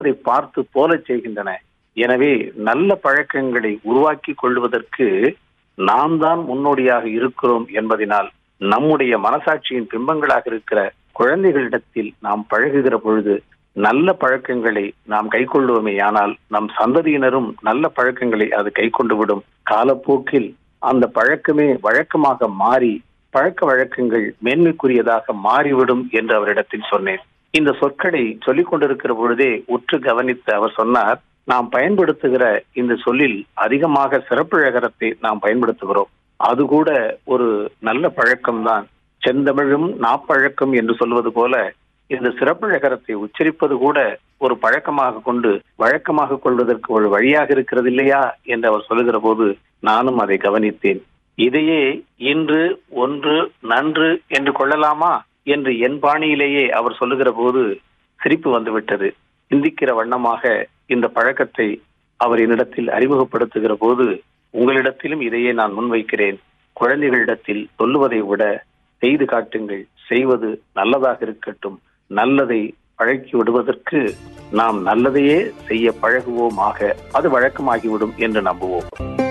முகத்தை பார்த்து போலச் செய்கின்றன எனவே நல்ல பழக்கங்களை உருவாக்கி கொள்வதற்கு நாம் தான் முன்னோடியாக இருக்கிறோம் என்பதனால் நம்முடைய மனசாட்சியின் பிம்பங்களாக இருக்கிற குழந்தைகளிடத்தில் நாம் பழகுகிற பொழுது நல்ல பழக்கங்களை நாம் கைக்கொள்ளுவோமே ஆனால் நம் சந்ததியினரும் நல்ல பழக்கங்களை அது கைக்கொண்டு விடும் காலப்போக்கில் அந்த பழக்கமே வழக்கமாக மாறி பழக்க வழக்கங்கள் மேன்மைக்குரியதாக மாறிவிடும் என்று அவரிடத்தில் சொன்னேன் இந்த சொற்களை சொல்லிக் கொண்டிருக்கிற பொழுதே உற்று கவனித்து அவர் சொன்னார் நாம் பயன்படுத்துகிற இந்த சொல்லில் அதிகமாக சிறப்பிழகரத்தை நாம் பயன்படுத்துகிறோம் அது கூட ஒரு நல்ல பழக்கம்தான் செந்தமிழும் நாப்பழக்கம் என்று சொல்வது போல இந்த சிறப்பிழகரத்தை உச்சரிப்பது கூட ஒரு பழக்கமாக கொண்டு வழக்கமாக கொள்வதற்கு ஒரு வழியாக இருக்கிறது இல்லையா என்று அவர் சொல்லுகிற போது நானும் அதை கவனித்தேன் இதையே இன்று ஒன்று நன்று என்று கொள்ளலாமா என்று என் பாணியிலேயே அவர் சொல்லுகிற போது சிரிப்பு வந்துவிட்டது சிந்திக்கிற வண்ணமாக இந்த பழக்கத்தை அவர் என்னிடத்தில் அறிமுகப்படுத்துகிற போது உங்களிடத்திலும் இதையே நான் முன்வைக்கிறேன் குழந்தைகளிடத்தில் சொல்லுவதை விட செய்து காட்டுங்கள் செய்வது நல்லதாக இருக்கட்டும் நல்லதை பழக்கி விடுவதற்கு நாம் நல்லதையே செய்ய பழகுவோமாக அது வழக்கமாகிவிடும் என்று நம்புவோம்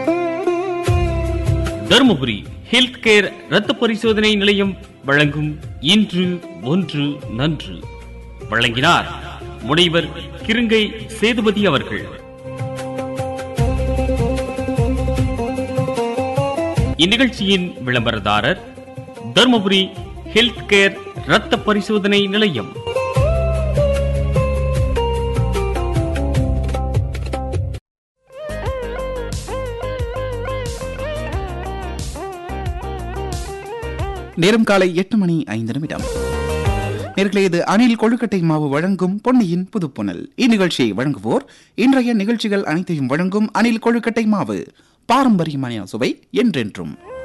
தருமபுரி ஹெல்த் கேர் ரத்த பரிசோதனை நிலையம் வழங்கும் இன்று ஒன்று நன்று வழங்கினார் முனைவர் கிருங்கை சேதுபதி அவர்கள் இந்நிகழ்ச்சியின் விளம்பரதாரர் தருமபுரி ஹெல்த் கேர் ரத்த பரிசோதனை நிலையம் நேரம் காலை எட்டு மணி ஐந்து நிமிடம் நேர்களே இது அணில் கொழுக்கட்டை மாவு வழங்கும் பொன்னியின் புதுப்புணல் இந்நிகழ்ச்சியை வழங்குவோர் இன்றைய நிகழ்ச்சிகள் அனைத்தையும் வழங்கும் அணில் கொழுக்கட்டை மாவு பாரம்பரியமான சுவை என்றென்றும்